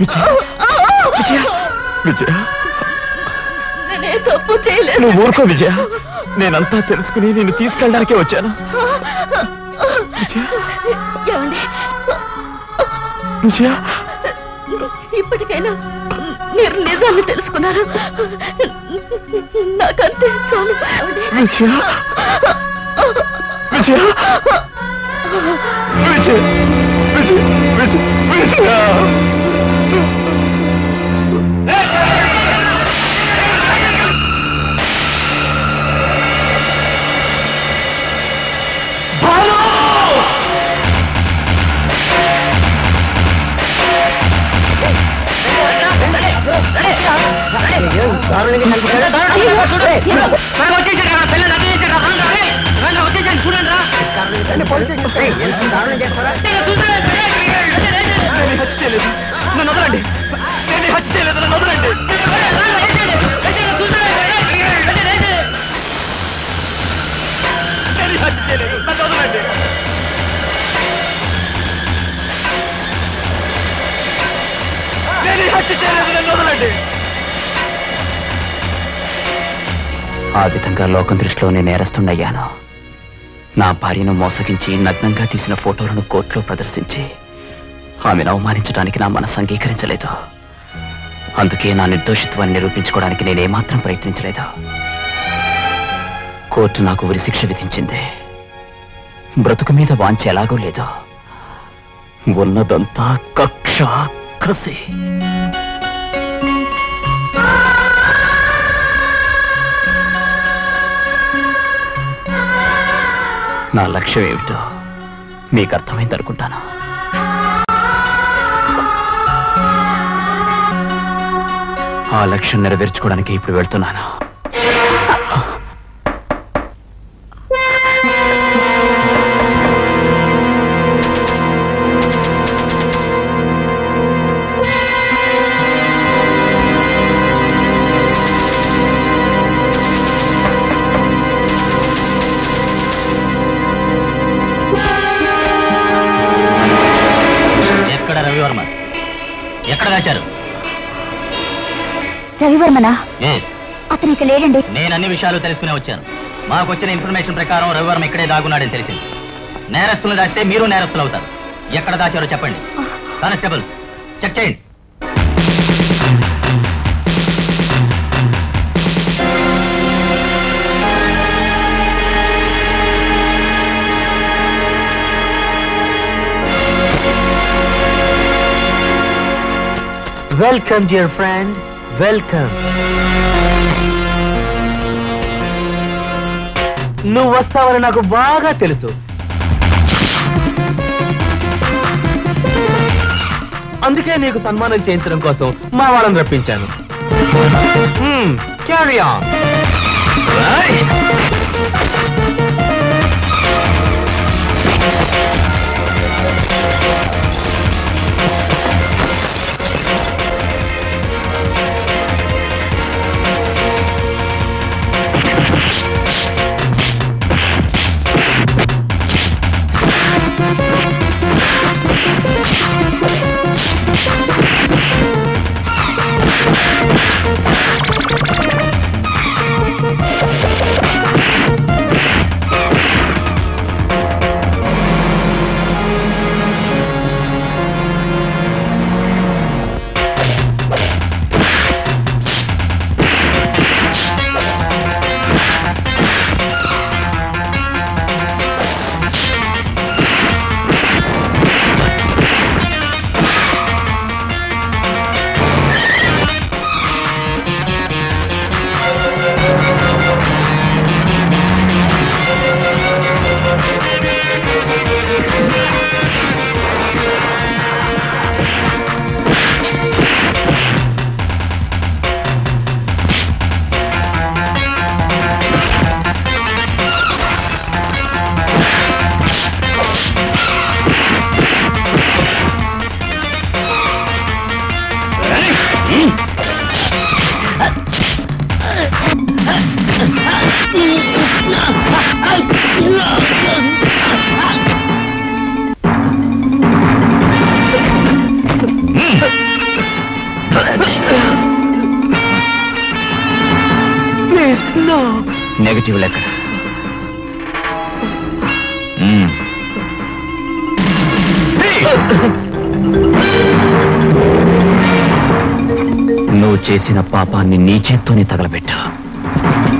విజయ విజయ విజయ నేనే తప్పు చేయలేదు నువ్వు ఊరుకో విజయ నేనంతా తెలుసుకుని నేను తీసుకెళ్ళడానికే వచ్చాను విజయ ఏమండి విజయ ఇప్పటికైనా మీరు నిజాన్ని తెలుసుకున్నారు నాకంతే చాలు ఏమండి? విజయ విజయ విజయ విజయ విజయ విజయ నేను హత్య చేయలేదు నన్ను వదలండి నేను హత్య చేయలేదు నన్ను వదలండి నేను హత్య చేయలేదు నన్ను వదలండి నేను హత్య చేయలేదు నన్ను వదలండి ఆ విధంగా లోకం దృష్టిలో నేను నేరస్తుండయ్యాను నా భార్యను మోసగించి నగ్నంగా తీసిన ఫోటోలను కోర్టులో ప్రదర్శించి ఆమెను అవమానించడానికి నా మనసు అంగీకరించలేదు అందుకే నా నిర్దోషిత్వాన్ని నిరూపించుకోవడానికి నేనేమాత్రం ప్రయత్నించలేదు కోర్టు నాకు ఉరిశిక్ష విధించింది బ్రతుకు మీద వాంఛ ఎలాగో లేదు ఉన్నదంతా కక్ష కసి నా లక్ష్యం ఏమిటో మీకు అర్థమైంది అనుకుంటాను ఆ లక్ష్యం నెరవేర్చుకోవడానికి ఇప్పుడు వెళ్తున్నాను ఎక్కడ రవివర్మ ఎక్కడ దాచారు రవివర్మనా ఎస్ అతను ఇక లేడండి నేను అన్ని విషయాలు తెలుసుకునే వచ్చాను మాకు వచ్చిన ఇన్ఫర్మేషన్ ప్రకారం రవివర్మ ఇక్కడే దాగున్నాడని తెలిసింది నేరస్తులు దాచితే మీరు నేరస్తులు అవుతారు ఎక్కడ దాచారో చెప్పండి కానిస్టేబుల్స్ చెక్ చేయండి వెల్కమ్ డియర్ ఫ్రెండ్ వెల్కమ్ నువ్వు వస్తావని నాకు బాగా తెలుసు అందుకే నీకు సన్మానం చేయించడం కోసం మా వాళ్ళని రప్పించాను క్యారీ ఆన్ నెగటివ్ లెక్క నువ్వు చేసిన పాపాన్ని నీ చేత్తోనే తగలబెట్టా